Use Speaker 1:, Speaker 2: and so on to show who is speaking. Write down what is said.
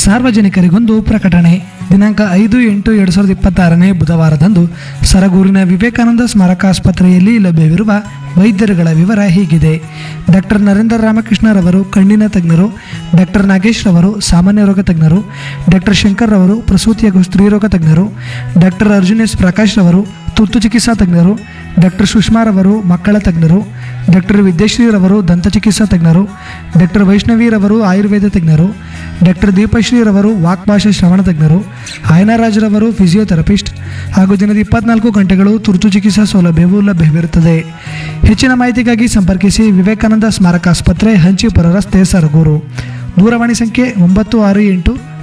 Speaker 1: ಸಾರ್ವಜನಿಕರಿಗೊಂದು ಪ್ರಕಟಣೆ ದಿನಾಂಕ ಐದು ಎಂಟು ಎರಡು ಸಾವಿರದ ಇಪ್ಪತ್ತಾರನೇ ಬುಧವಾರದಂದು ಸರಗೂರಿನ ವಿವೇಕಾನಂದ ಸ್ಮಾರಕಾಸ್ಪತ್ರೆಯಲ್ಲಿ ಲಭ್ಯವಿರುವ ವೈದ್ಯರುಗಳ ವಿವರ ಹೀಗಿದೆ ಡಾಕ್ಟರ್ ನರೇಂದ್ರ ರಾಮಕೃಷ್ಣರವರು ಕಣ್ಣಿನ ತಜ್ಞರು ಡಾಕ್ಟರ್ ನಾಗೇಶ್ ರವರು ಸಾಮಾನ್ಯ ರೋಗ ತಜ್ಞರು ಡಾಕ್ಟರ್ ಶಂಕರ್ ರವರು ಪ್ರಸೂತಿ ಹಾಗೂ ಸ್ತ್ರೀರೋಗ ತಜ್ಞರು ಡಾಕ್ಟರ್ ಅರ್ಜುನ್ ಎಸ್ ಪ್ರಕಾಶ್ ರವರು ತುರ್ತು ಚಿಕಿತ್ಸಾ ತಜ್ಞರು ಡಾಕ್ಟರ್ ಸುಷ್ಮಾರವರು ಮಕ್ಕಳ ತಜ್ಞರು ಡಾಕ್ಟರ್ ವಿದ್ಯಶ್ರೀರವರು ದಂತಚಿಕಿತ್ಸಾ ತಜ್ಞರು ಡಾಕ್ಟರ್ ವೈಷ್ಣವಿರವರು ಆಯುರ್ವೇದ ತಜ್ಞರು ಡಾಕ್ಟರ್ ದೀಪಶ್ರೀರವರು ವಾಕ್ಭಾಷೆ ಶ್ರವಣ ತಜ್ಞರು ಆಯನರಾಜ್ರವರು ಫಿಸಿಯೋಥೆರಪಿಸ್ಟ್ ಹಾಗೂ ದಿನದ ಇಪ್ಪತ್ನಾಲ್ಕು ಗಂಟೆಗಳು ತುರ್ತು ಚಿಕಿತ್ಸಾ ಸೌಲಭ್ಯವೂ ಲಭ್ಯವಿರುತ್ತದೆ ಹೆಚ್ಚಿನ ಮಾಹಿತಿಗಾಗಿ ಸಂಪರ್ಕಿಸಿ ವಿವೇಕಾನಂದ ಸ್ಮಾರಕ ಆಸ್ಪತ್ರೆ ಹಂಚಿಪುರ ರಸ್ತೆ ಸರಗೂರು ದೂರವಾಣಿ ಸಂಖ್ಯೆ ಒಂಬತ್ತು ಆರು ಎಂಟು